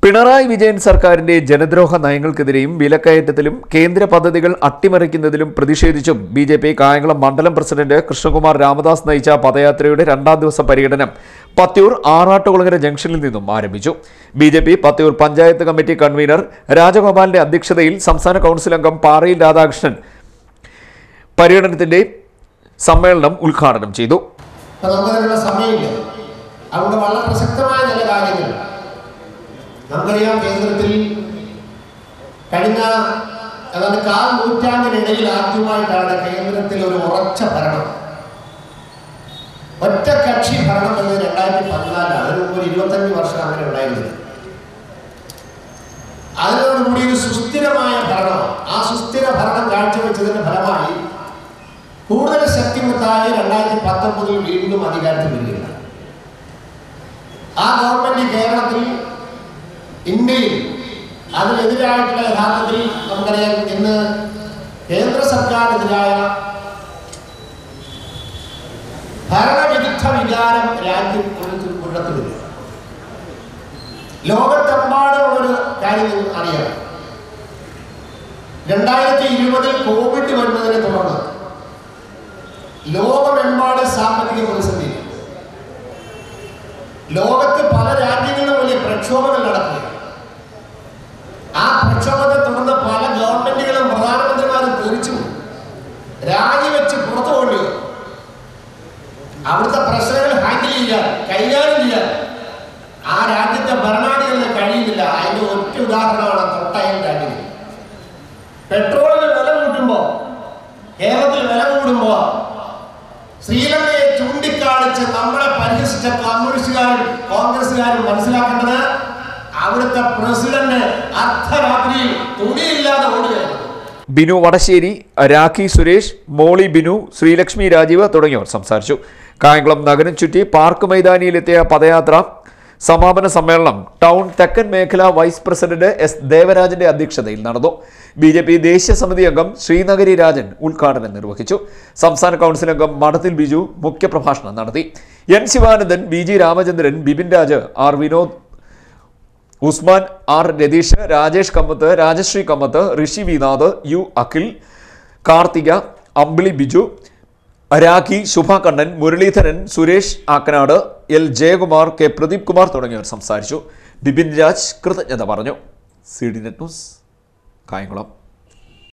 പിണറായി വിജയൻ സർക്കാരിന്റെ ജനദ്രോഹ നയങ്ങൾക്കെതിരെയും വിലക്കയറ്റത്തിലും കേന്ദ്ര പദ്ധതികൾ അട്ടിമറിക്കുന്നതിലും പ്രതിഷേധിച്ചും ബി ജെ പി കായംകുളം മണ്ഡലം പ്രസിഡന്റ് കൃഷ്ണകുമാർ രാമദാസ് നയിച്ച പദയാത്രയുടെ രണ്ടാം ദിവസ പര്യടനം പത്തിയൂർ ആറാട്ടുകുളങ്ങര ജംഗ്ഷനിൽ നിന്നും ആരംഭിച്ചു B J P Pathiyoor panchayat committee convener രാജഗോപാലിന്റെ അധ്യക്ഷതയിൽ സംസ്ഥാന കൗൺസിൽ അംഗം പാറയിൽ രാധാകൃഷ്ണൻ പര്യടനത്തിന്റെ സമ്മേളനം ഉദ്ഘാടനം ചെയ്തു അപ്പൊ നമുക്കതിനുള്ള സമയമില്ല അതുകൊണ്ട് വളരെ പ്രസക്തമായ ചില കാര്യങ്ങൾ നമുക്കറിയാം കേന്ദ്രത്തിൽ കഴിഞ്ഞ അതായത് കാൽ നൂറ്റാണ്ടിനിടയിൽ ആദ്യമായിട്ടാണ് കേന്ദ്രത്തിൽ ഒരു ഉറച്ച ഭരണം ഒറ്റ കക്ഷി ഭരണം എന്നത് രണ്ടായിരത്തി പതിനാലാണ് അതിന് മുമ്പ് ഒരു ഇരുപത്തഞ്ച് വർഷം അങ്ങനെ ഉണ്ടായിരുന്നത് അതിനോടുകൂടി ഒരു സുസ്ഥിരമായ ഭരണം ആ സുസ്ഥിര ഭരണം കാഴ്ചവെച്ചതിന്റെ ഫലമായി കൂടുതൽ ശക്തിമുത്തായി രണ്ടായിരത്തി പത്തൊമ്പതിൽ വീണ്ടും അധികാരത്തിൽ വരികയാണ് ആ ഗവൺമെന്റ് കേരളത്തിൽ ഇന്ത്യയിൽ അതിനെതിരായിട്ടുള്ള യഥാർത്ഥത്തിൽ നമുക്കറിയാം ഇന്ന് കേന്ദ്ര സർക്കാരിനെതിരായ ഭരണവിരുദ്ധ വികാരം രാജ്യം ഉയർത്തുന്നില്ല ലോകത്തെമ്പാടുമുള്ളൊരു കാര്യം നിങ്ങൾക്ക് അറിയാം രണ്ടായിരത്തി ഇരുപതിൽ കോവിഡ് വരുന്നതിനെ തുടർന്ന് ലോകമെമ്പാട് സാമ്പത്തിക പ്രതിസന്ധി ലോകത്ത് പല രാജ്യങ്ങളിലും വലിയ പ്രക്ഷോഭങ്ങൾ നടക്കുക ആ പ്രക്ഷോഭത്തെ തുടർന്ന് പല ഗവൺമെന്റുകളും പ്രധാനമന്ത്രിമാരും തെറിച്ചു രാജിവെച്ച് പുറത്തു പോകേണ്ടി വന്നു. അവിടുത്തെ പ്രശ്നങ്ങൾ ഹാൻഡിൽ ചെയ്യാൻ കൈകാര്യം ചെയ്യാൻ ആ രാജ്യത്തെ ഭരണാധികാരികൾ കഴിയുന്നില്ല അതിന്റെ ഒറ്റ ഉദാഹരണമാണ് തൊട്ടയൽ രാജ്യം പെട്രോളിന് വില കൂട്ടുമ്പോ കേരളത്തിൽ വില കൂടുമ്പോ ശ്രീലങ്കയെ ചൂണ്ടിക്കാണിച്ച് നമ്മളെ പരിഹസിച്ച കമ്മ്യൂണിസ്റ്റുകാരും കോൺഗ്രസുകാരും മനസ്സിലാക്കേണ്ടത് അവിടുത്തെ പ്രസിഡന്റ് അർദ്ധരാത്രിയിൽ തുണിയില്ലാതെ ഓടുകയാണ് ബിനു വടശ്ശേരി രാഖി സുരേഷ് മോളി ബിനു ശ്രീലക്ഷ്മി രാജീവ് തുടങ്ങിയവർ സംസാരിച്ചു കായംകുളം നഗരം ചുറ്റി പാർക്ക് മൈതാനിയിലെത്തിയ പദയാത്ര സമാപന സമ്മേളനം ടൗൺ തെക്കൻ മേഖല വൈസ് പ്രസിഡന്റ് എസ് ദേവരാജന്റെ അധ്യക്ഷതയിൽ നടന്നു ബി ജെ പി ദേശീയ സമിതി അംഗം ശ്രീനഗരി രാജൻ ഉദ്ഘാടനം നിർവഹിച്ചു സംസ്ഥാന കൗൺസിൽ അംഗം മഠത്തിൽ ബിജു മുഖ്യപ്രഭാഷണം നടത്തി N Sivanandan B G Ramachandran Bipin Raj R Vinod Usman R Ratheesh Rajesh Kammath Rajasree Kammath Rishi Vinath U Akhil Karthika Ambili Biju Rakhi Shubha Kannan Muraleedharan Suresh Akkanad L Jayakumar K Pradeep Kumar തുടങ്ങിയവർ സംസാരിച്ചു ബിപിൻ രാജ് കൃതജ്ഞത പറഞ്ഞു C D net news Kayamkulam